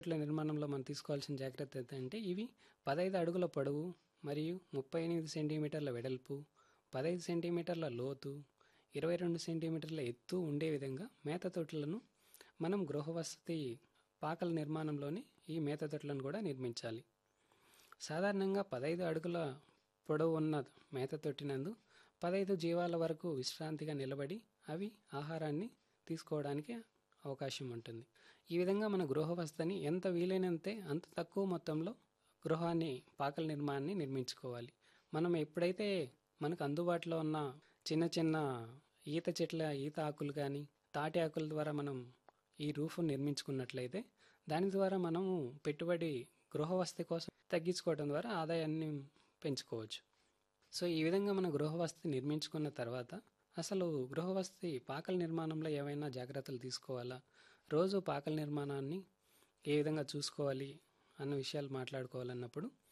ఇట్ల నిర్మాణంలో మనం తీసుకోవాల్సిన జాగ్రత్త ఏంటంటే ఇవి పదహైదు అడుగుల పొడవు మరియు ముప్పై ఎనిమిది సెంటీమీటర్ల వెడల్పు పదహైదు సెంటీమీటర్ల లోతు ఇరవై రెండు సెంటీమీటర్ల ఎత్తు ఉండే విధంగా మేత తొట్టులను మనం గృహవసతి పాకల నిర్మాణంలోని ఈ మేత తొట్టులను కూడా నిర్మించాలి సాధారణంగా పదహైదు అడుగుల పొడవు ఉన్న మేత తొట్టినందు పదహైదు జీవాల వరకు విశ్రాంతిగా నిలబడి అవి ఆహారాన్ని తీసుకోవడానికి అవకాశం ఉంటుంది ఈ విధంగా మన గృహవసతిని ఎంత వీలైనంతే అంత తక్కువ మొత్తంలో గృహాన్ని పాకల నిర్మాణాన్ని నిర్మించుకోవాలి మనం ఎప్పుడైతే మనకు అందుబాటులో ఉన్న చిన్న చిన్న ఈత చెట్ల ఈత ఆకులు కానీ తాటి ఆకుల ద్వారా మనం ఈ రూఫ్ నిర్మించుకున్నట్లయితే దాని ద్వారా మనము పెట్టుబడి గృహవసతి కోసం తగ్గించుకోవడం ద్వారా ఆదాయాన్ని పెంచుకోవచ్చు సో ఈ విధంగా మన గృహవసతి నిర్మించుకున్న తర్వాత అసలు గృహవసతి పాకల నిర్మాణంలో ఏమైనా జాగ్రత్తలు తీసుకోవాలా రోజు పాకల నిర్మాణాన్ని ఏ విధంగా చూసుకోవాలి అన్న విషయాలు మాట్లాడుకోవాలన్నప్పుడు